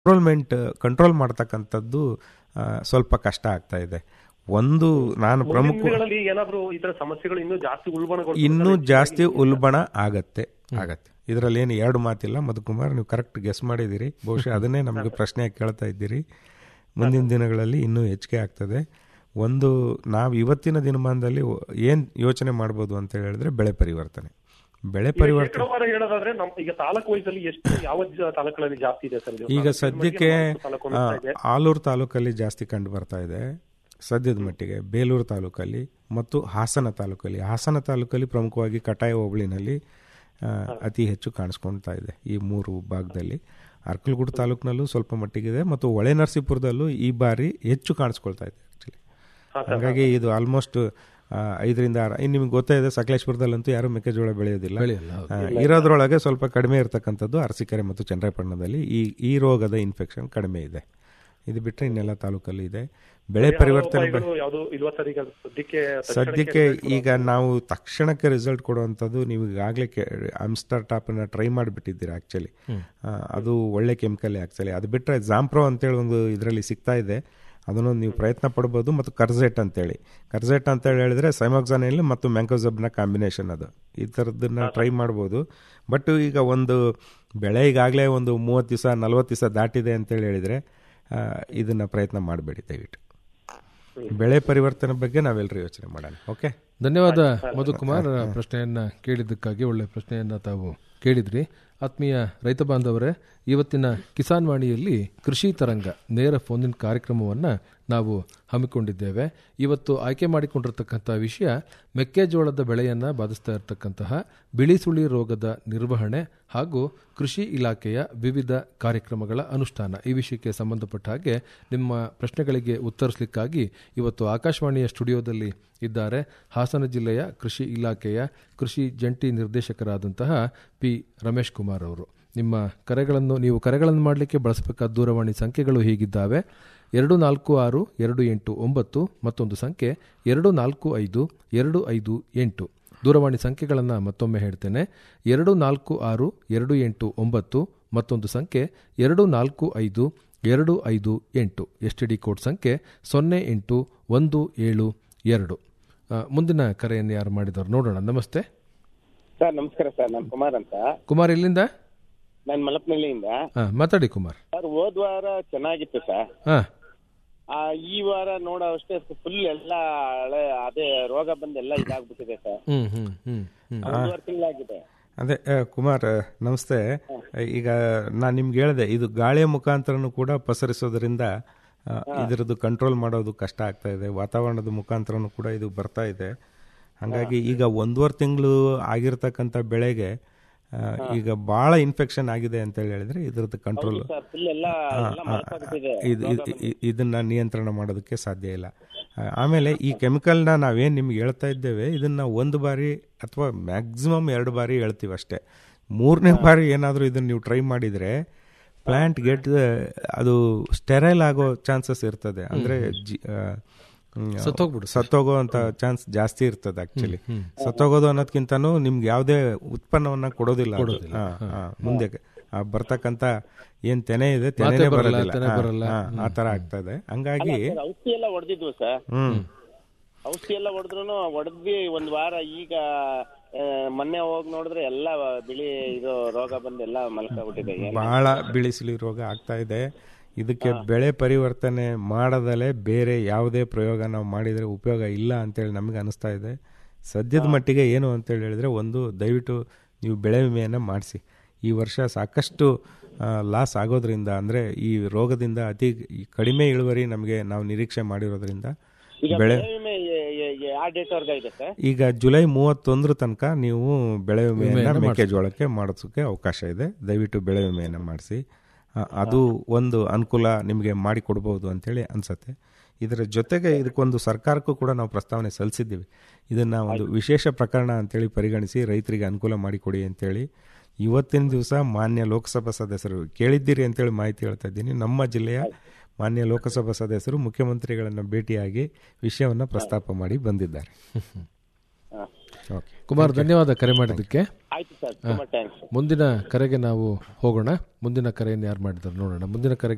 ಕಂಟ್ರೋಲ್ಮೆಂಟ್ control ಮಾಡ್ತಕ್ಕಂಥದ್ದು ಆ, ಸ್ವಲ್ಪ ಕಷ್ಟ ಆಗ್ತಾ ಇದೆ ಒಂದು ನಾನು ಮುಂದಿನ ಪ್ರಮುಖ ದಿನಗಳಲ್ಲಿ ಏನಾದ್ರೂ ಈ ತರ ಸಮಸ್ಯೆಗಳು ಇನ್ನೂ ಜಾಸ್ತಿ ಉಲ್ಬಣಗೊಳ್ತವೆ ಇನ್ನೂ ಸರ್. ಜಾಸ್ತಿ ಉಲ್ಬಣ ಆಗತ್ತೆ ಆಗತ್ತೆ ಇದರಲ್ಲಿ ಏನು ಎರಡು ಮಾತಿಲ್ಲ ಮಧುಕುಮಾರ್ ನೀವು ಕರೆಕ್ಟ್ ಗೆಸ್ ಮಾಡಿದ್ದೀರಿ ಬಹುಶಃ ಅದನ್ನೇ ನಮಗೆ ಪ್ರಶ್ನೆ ಕೇಳ್ತಾ ಇದ್ದೀರಿ ಮುಂದಿನ ದಿನಗಳಲ್ಲಿ ಇನ್ನೂ ಹೆಚ್ಚಿಗೆ ಆಗ್ತದೆ ಒಂದು ನಾವು ಇವತ್ತಿನ ದಿನಮಾನದಲ್ಲಿ ಏನು ಯೋಚನೆ ಮಾಡ್ಬೋದು ಅಂತ ಹೇಳಿದ್ರೆ ಬೆಳೆ ಪರಿವರ್ತನೆ ಬೆಳೆ ಈಗ ಪರಿವರ್ತನೆ ಶೇಕಡಾವಾರು ಹೇಳೋದಾದ್ರೆ ನಮ್ ಈಗ ತಾಲೂಕು ವಯಸ್ಸಲ್ಲಿ ಎಷ್ಟು ಯಾವ ಜ- ತಾಲೂಕುಗಳಲ್ಲಿ ಜಾಸ್ತಿ ಇದೆ ಸರ್ ಇದು? ಈಗ ತಾಲೂಕಿನ ಸದ್ಯಕ್ಕೆ ಬಗ್ಗೆ ಮಾತ್ರ ತಾಲೂಕು ಆ, ಅನ್ನಿಸ್ತಾ ಇದೆ. ಆಲೂರು ತಾಲೂಕಲ್ಲಿ ಜಾಸ್ತಿ ಕಂಡು ಬರ್ತಾ ಇದೆ ಸದ್ಯದ ಮಟ್ಟಿಗೆ ಬೇಲೂರು ತಾಲೂಕಲ್ಲಿ ಮತ್ತು ಹಾಸನ ತಾಲೂಕಲ್ಲಿ ಹಾಸನ ತಾಲೂಕಲ್ಲಿ ಪ್ರಮುಖವಾಗಿ ಕಟಾಯ ಹೋಬಳಿನಲ್ಲಿ ಆ, ಅತಿ ಹೆಚ್ಚು ಕಾಣಿಸ್ಕೊಳ್ತಾ ಇದೆ ಈ ಮೂರು ಭಾಗದಲ್ಲಿ ಅರ್ಕಲಗೂಡು ತಾಲೂಕಿನಲ್ಲೂ ಸ್ವಲ್ಪ ಮಟ್ಟಿಗಿದೆ ಮತ್ತು ಹೊಳೆ ನರಸೀಪುರದಲ್ಲೂ ಈ ಬಾರಿ ಹೆಚ್ಚು ಕಾಣಿಸ್ಕೊಳ್ತಾ ಇದೆ ಆ್ಯಕ್ಚುಲಿ ಹಾ, ಸರ್. ಹಾಗಾಗಿ ಇದು ಆಲ್ಮೋಸ್ಟ್ ಐದರಿಂದ ಆರು ಇನ್ನು ನಿಮ್ಗೆ ಗೊತ್ತೇ ಇದೆ ಸಕಲೇಶ್ಪುರದಲ್ಲಂತೂ ಯಾರು ಮೆಕ್ಕೆಜೋಳ ಬೆಳೆಯೋದಿಲ್ಲ ಆ, ಇರೋದ್ರೊಳಗೆ ಸ್ವಲ್ಪ ಕಡಿಮೆ ಇರತಕ್ಕಂಥದ್ದು ಅರಸೀಕೆರೆ ಮತ್ತು ಚನ್ನರಾಯಪಟ್ಟಣದಲ್ಲಿ ಈ ಈ ರೋಗದ ಇನ್ಫೆಕ್ಷನ್ ಕಡಿಮೆ ಇದೆ ಇದು ಬಿಟ್ಟರೆ ಇನ್ನೆಲ್ಲ ತಾಲೂಕಲ್ಲಿ ಇದೆ ಬೆಳೆ ಪರಿವರ್ತನೆ ಬ- ಉಪಾಯಗಳು ಯಾವ್ದು ಇಲ್ವಾ ಸರ್ ಈಗ ಸದ್ಯಕ್ಕೆ ಸದ್ಯಕ್ಕೆ ಈಗ ನಾವು ತಕ್ಷಣಕ್ಕೆ ರಿಸಲ್ಟ್ ಕೊಡುವಂಥದ್ದು ನೀವು ಈಗಾಗಲೇ ಆಮ್ಸ್ಟರ್ ಟಾಪನ್ನ ಟ್ರೈ ಮಾಡಿಬಿಟ್ಟಿದ್ದೀರಾ ಆ್ಯಕ್ಚುಲಿ ಅದು ಒಳ್ಳೆ ಕೆಮಿಕಲ್ ಆ್ಯಕ್ಚುಲಿ ಅದು ಬಿಟ್ಟರೆ ಜಾಂಪ್ರೋ ಅಂತೇಳಿ ಒಂದು ಇದರಲ್ಲಿ ಸಿಗ್ತಾ ಇದೆ ಅದನ್ನು ನೀವು ಪ್ರಯತ್ನ ಪಡ್ಬೋದು ಮತ್ತು ಕರ್ಜೆಟ್ ಅಂತೇಳಿ ಕರ್ಜೆಟ್ ಅಂತೇಳಿ ಹೇಳಿದ್ರೆ ಸೈಮಾಕ್ಸಾನಲ್ಲಿ ಮತ್ತು ಮ್ಯಾಂಕೋಸಬ್ನ ಕಾಂಬಿನೇಷನ್ ಅದು ಈ ಥರದ್ದನ್ನ ಟ್ರೈ ಮಾಡ್ಬೋದು ಬಟ್ ಈಗ ಒಂದು ಬೆಳೆ ಈಗಾಗಲೇ ಒಂದು ಮೂವತ್ತು ದಿವಸ ನಲ್ವತ್ತು ದಿವಸ ದಾಟಿದೆ ಅಂತೇಳಿ ಹೇಳಿದರೆ ಇದನ್ನು ಪ್ರಯತ್ನ ಮಾಡಬೇಡಿ ದಯವಿಟ್ಟು ಬೆಳೆ ಪರಿವರ್ತನೆ ಬಗ್ಗೆ ನಾವೆಲ್ಲರೂ ಯೋಚನೆ ಮಾಡೋಣ ಓಕೆ ಧನ್ಯವಾದ ಮಧುಕುಮಾರ್ ಪ್ರಶ್ನೆಯನ್ನ ಕೇಳಿದ್ದಕ್ಕಾಗಿ ಒಳ್ಳೆ ಪ್ರಶ್ನೆಯನ್ನ ತಾವು ಕೇಳಿದ್ರಿ ಆತ್ಮೀಯ ರೈತ ಬಾಂಧವರೇ ಇವತ್ತಿನ ಕಿಸಾನ್ ವಾಣಿಯಲ್ಲಿ ಕೃಷಿ ತರಂಗ ನೇರ ಫೋನಿನ್ ಕಾರ್ಯಕ್ರಮವನ್ನ ನಾವು ಹಮ್ಮಿಕೊಂಡಿದ್ದೇವೆ ಇವತ್ತು ಆಯ್ಕೆ ಮಾಡಿಕೊಂಡಿರತಕ್ಕಂಥ ವಿಷಯ ಮೆಕ್ಕೆಜೋಳದ ಬೆಳೆಯನ್ನ ಬಾಧಿಸ್ತಾ ಇರತಕ್ಕಂತಹ ಬಿಳಿ ಸುಳಿ ರೋಗದ ನಿರ್ವಹಣೆ ಹಾಗೂ ಕೃಷಿ ಇಲಾಖೆಯ ವಿವಿಧ ಕಾರ್ಯಕ್ರಮಗಳ ಅನುಷ್ಠಾನ ಈ ವಿಷಯಕ್ಕೆ ಸಂಬಂಧಪಟ್ಟ ಹಾಗೆ ನಿಮ್ಮ ಪ್ರಶ್ನೆಗಳಿಗೆ ಉತ್ತರಿಸಲಿಕ್ಕಾಗಿ ಇವತ್ತು ಆಕಾಶವಾಣಿಯ ಸ್ಟುಡಿಯೋದಲ್ಲಿ ಇದ್ದಾರೆ ಹಾಸನ ಜಿಲ್ಲೆಯ ಕೃಷಿ ಇಲಾಖೆಯ ಕೃಷಿ ಜಂಟಿ ನಿರ್ದೇಶಕರಾದಂತಹ ಪಿ ರಮೇಶ್ ಕುಮಾರ್ ಅವರು ನಿಮ್ಮ ಕರೆಗಳನ್ನು ನೀವು ಕರೆಗಳನ್ನು ಮಾಡಲಿಕ್ಕೆ ಬಳಸಬೇಕಾದ ದೂರವಾಣಿ ಸಂಖ್ಯೆಗಳು ಹೀಗಿದ್ದಾವೆ ಎರಡು ನಾಲ್ಕು ಆರು ಎರಡು ಎಂಟು ಒಂಬತ್ತು ಮತ್ತೊಂದು ಸಂಖ್ಯೆ ಎರಡು ನಾಲ್ಕು ಐದು ಎರಡು ಐದು ಎಂಟು ದೂರವಾಣಿ ಸಂಖ್ಯೆಗಳನ್ನು ಮತ್ತೊಮ್ಮೆ ಹೇಳ್ತೇನೆ ಎರಡು ನಾಲ್ಕು ಆರು ಎರಡು ಎಂಟು ಒಂಬತ್ತು ಮತ್ತೊಂದು ಸಂಖ್ಯೆ ಎರಡು ನಾಲ್ಕು ಐದು ಎರಡು ಐದು ಎಂಟು ಎಸ್ ಟಿ ಡಿ ಕೋಡ್ ಸಂಖ್ಯೆ ಸೊನ್ನೆ ಎಂಟು ಒಂದು ಏಳು ಎರಡು ಆ, ಮುಂದಿನ ಕರೆಯನ್ನು ಯಾರು ಮಾಡಿದವರು ನೋಡೋಣ ನಮಸ್ತೆ ಸರ್ ನಮಸ್ಕಾರ ಸರ್ ನಾನು ಕುಮಾರ್ ಅಂತ ಕುಮಾರ್ ಇಲ್ಲಿಂದ ನಾನು ಮಲಪನಹಳ್ಳಿಯಿಂದ ಹಾ ಮಾತಾಡಿ ಕುಮಾರ್ ಸರ್ ಹೋದ್ ವಾರ ಚೆನ್ನಾಗಿತ್ತು ಸರ್ ಹಾ ಆ, ಈ ವಾರ ನೋಡೋ ಅಷ್ಟೇ ಫುಲ್ ಎಲ್ಲ ಹಳೆ ಅದೇ ರೋಗ ಬಂದು ಎಲ್ಲ ಇದಾಗ್ಬಿಟ್ಟಿದೆ ಸರ್ ಹ್ಮ್ ಹ್ಮ್ ಹ್ಮ್ ಹ್ಮ್ ಒಂದೂವರೆ ತಿಂಗಳಾಗಿದೆ ಅದೇ ಆ, ಕುಮಾರ್ ಆ, ನಮಸ್ತೆ ಈಗ ನಾನು ನಿಮ್ಗೆ ಹೇಳಿದೆ ಇದು ಗಾಳಿಯ ಮುಖಾಂತರನು ಕೂಡ ಪಸರಿಸೋದ್ರಿಂದ ಆ, ಇದರದ್ದು ಕಂಟ್ರೋಲ್ ಮಾಡೋದು ಕಷ್ಟ ಆಗ್ತಾ ಇದೆ ವಾತಾವರಣದ ಮುಖಾಂತರನು ಕೂಡ ಇದು ಬರ್ತಾ ಇದೆ ಹಾಗಾಗಿ ಈಗ ಒಂದೂವರೆ ತಿಂಗಳು ಆಗಿರ್ತಕ್ಕಂಥ ಬೆಳೆಗೆ ಆ, ಈಗ ಭಾಳ ಇನ್ಫೆಕ್ಷನ್ ಆಗಿದೆ ಅಂತ ಹೇಳಿದ್ರೆ ಇದ್ರದ್ದು ಕಂಟ್ರೋಲ್ ಸರ್ ಫುಲ್ ಎಲ್ಲ ಎಲ್ಲ ಮಲ್ಕೊಂಡ್ಬಿಟ್ಟಿದೆ ಇದು ಇದು- ಇ- ಇದನ್ನ ನಿಯಂತ್ರಣ ಮಾಡೋದಕ್ಕೆ ಸಾಧ್ಯ ಇಲ್ಲ ಆ, ಆಮೇಲೆ ಈ ಕೆಮಿಕಲ್ನ ನಾವೇನು ನಿಮ್ಗೆ ಹೇಳ್ತಾ ಇದ್ದೇವೆ ಇದನ್ನ ಒಂದು ಬಾರಿ ಅಥವಾ ಮ್ಯಾಕ್ಸಿಮಮ್ ಎರಡು ಬಾರಿ ಹೇಳ್ತೀವಿ ಅಷ್ಟೇ ಮೂರನೇ ಬಾರಿ ಏನಾದರೂ ಇದನ್ನ ನೀವು ಟ್ರೈ ಮಾಡಿದರೆ ಪ್ಲಾಂಟ್ ಗೆಟ್ ಅದು ಸ್ಟೆರೈಲ್ ಆಗೋ ಚಾನ್ಸಸ್ ಇರ್ತದೆ ಅಂದರೆ ಜಿ ಆ, ಹ್ಮ್, ಸತ್ತೋಗೋ ಅಂತ ಚಾನ್ಸ್ ಜಾಸ್ತಿ ಇರ್ತದೆ ಆಕ್ಚುಲಿ ಸತ್ತೋಗೋದು ಅನ್ನೋದ್ಕಿಂತನೂ ನಿಮ್ಗೆ ಯಾವುದೇ ಉತ್ಪನ್ನವನ್ನ ಕೊಡೋದಿಲ್ಲ ಅದು. ಹಾ, ಹಾ, ಮುಂದೆ ಆ ಬರ್ತಕ್ಕಂತ ಏನ್ ತೆನೆ ಇದೆ ತೆನೆ ಬರೋದಿಲ್ಲ ತೆನೆ ಹಾ, ಬರಲ್ಲ. ಹಾ, ಆ ತರ ಆಗ್ತದೆ ಹಂಗಾಗಿ ಸರ್, ಔಷಧಿ ಎಲ್ಲ ಹೊಡೆದಿದ್ವು ಸರ್ ಹ್ಮ್ ಔಷಧಿ ಎಲ್ಲ ಹೊಡೆದ್ರು ಹೊಡೆದ್ವಿ ಒಂದ್ ವಾರ ಈಗ ಆ, ಮೊನ್ನೆ ಹೋಗಿ ನೋಡಿದ್ರೆ ಎಲ್ಲ ಬಿಳಿ ಇದು ರೋಗ ಬಂದು ಎಲ್ಲ ಮಲ್ಕೊಂಡ್ಬಿಟ್ಟಿದೆ ಏನ್ ಬಹಳ ಬಿಳಿಸಿಲಿ ರೋಗ ಆಗ್ತಾ ಇದೆ ಇದಕ್ಕೆ ಬೆಳೆ ಪರಿವರ್ತನೆ ಮಾಡದಲೇ ಬೇರೆ ಯಾವುದೇ ಪ್ರಯೋಗ ನಾವು ಮಾಡಿದರೆ ಉಪಯೋಗ ಇಲ್ಲ ಅಂತೇಳಿ ನಮಗೆ ಅನಿಸ್ತಾ ಇದೆ ಸದ್ಯದ ಮಟ್ಟಿಗೆ ಏನು ಅಂತೇಳಿ ಹೇಳಿದ್ರೆ ಒಂದು ದಯವಿಟ್ಟು ನೀವು ಬೆಳೆ ವಿಮೆಯನ್ನು ಮಾಡಿಸಿ ಈ ವರ್ಷ ಸಾಕಷ್ಟು ಲಾಸ್ ಆಗೋದ್ರಿಂದ ಅಂದರೆ ಈ ರೋಗದಿಂದ ಅತಿ ಕಡಿಮೆ ಇಳುವರಿ ನಮಗೆ ನಾವು ನಿರೀಕ್ಷೆ ಮಾಡಿರೋದ್ರಿಂದ ಈಗ ಬೆಳೆ ಬೆಳೆ ವಿಮೆ ಯಾವ ಡೇಟ್ ವರ್ಗ ಇದೆ ಸರ್ ಈಗ ಜುಲೈ ಮೂವತ್ತೊಂದರ ತನಕ ನೀವು ಬೆಳೆ ವಿಮೆಯನ್ನು ಮೆಕ್ಕೆಜೋಳಕ್ಕೆ ಮಾಡಿಸೋಕೆ ಅವಕಾಶ ಇದೆ ದಯವಿಟ್ಟು ಬೆಳೆ ವಿಮೆಯನ್ನು ಮಾಡಿಸಿ ಅದು ಒಂದು ಅನುಕೂಲ ನಿಮಗೆ ಮಾಡಿಕೊಡ್ಬೋದು ಅಂತೇಳಿ ಅನ್ಸತ್ತೆ ಇದರ ಜೊತೆಗೆ ಇದಕ್ಕೊಂದು ಸರ್ಕಾರಕ್ಕೂ ಕೂಡ ನಾವು ಪ್ರಸ್ತಾವನೆ ಸಲ್ಲಿಸಿದ್ದೀವಿ ಇದನ್ನು ಒಂದು ವಿಶೇಷ ಪ್ರಕರಣ ಅಂತೇಳಿ ಪರಿಗಣಿಸಿ ರೈತರಿಗೆ ಅನುಕೂಲ ಮಾಡಿಕೊಡಿ ಅಂತೇಳಿ ಇವತ್ತಿನ ದಿವಸ ಮಾನ್ಯ ಲೋಕಸಭಾ ಸದಸ್ಯರು ಕೇಳಿದ್ದೀರಿ ಅಂತೇಳಿ ಮಾಹಿತಿ ಹೇಳ್ತಾ ಇದ್ದೀನಿ ನಮ್ಮ ಜಿಲ್ಲೆಯ ಮಾನ್ಯ ಲೋಕಸಭಾ ಸದಸ್ಯರು ಮುಖ್ಯಮಂತ್ರಿಗಳನ್ನು ಭೇಟಿಯಾಗಿ ವಿಷಯವನ್ನು ಪ್ರಸ್ತಾಪ ಮಾಡಿ ಬಂದಿದ್ದಾರೆ ಓಕೆ ಕುಮಾರ್ ಧನ್ಯವಾದ ಕರೆ ಮಾಡಿದ್ದಕ್ಕೆ ಆಯ್ತು ಸರ್ ತುಂಬಾ ಥ್ಯಾಂಕ್ಸ್ ಮುಂದಿನ ಕರೆಗೆ ನಾವು ಹೋಗೋಣ ಮುಂದಿನ ಕರೆಯನ್ನು ಯಾರು ಮಾಡಿದ್ದಾರೆ ನೋಡೋಣ ಮುಂದಿನ ಕರೆಗೆ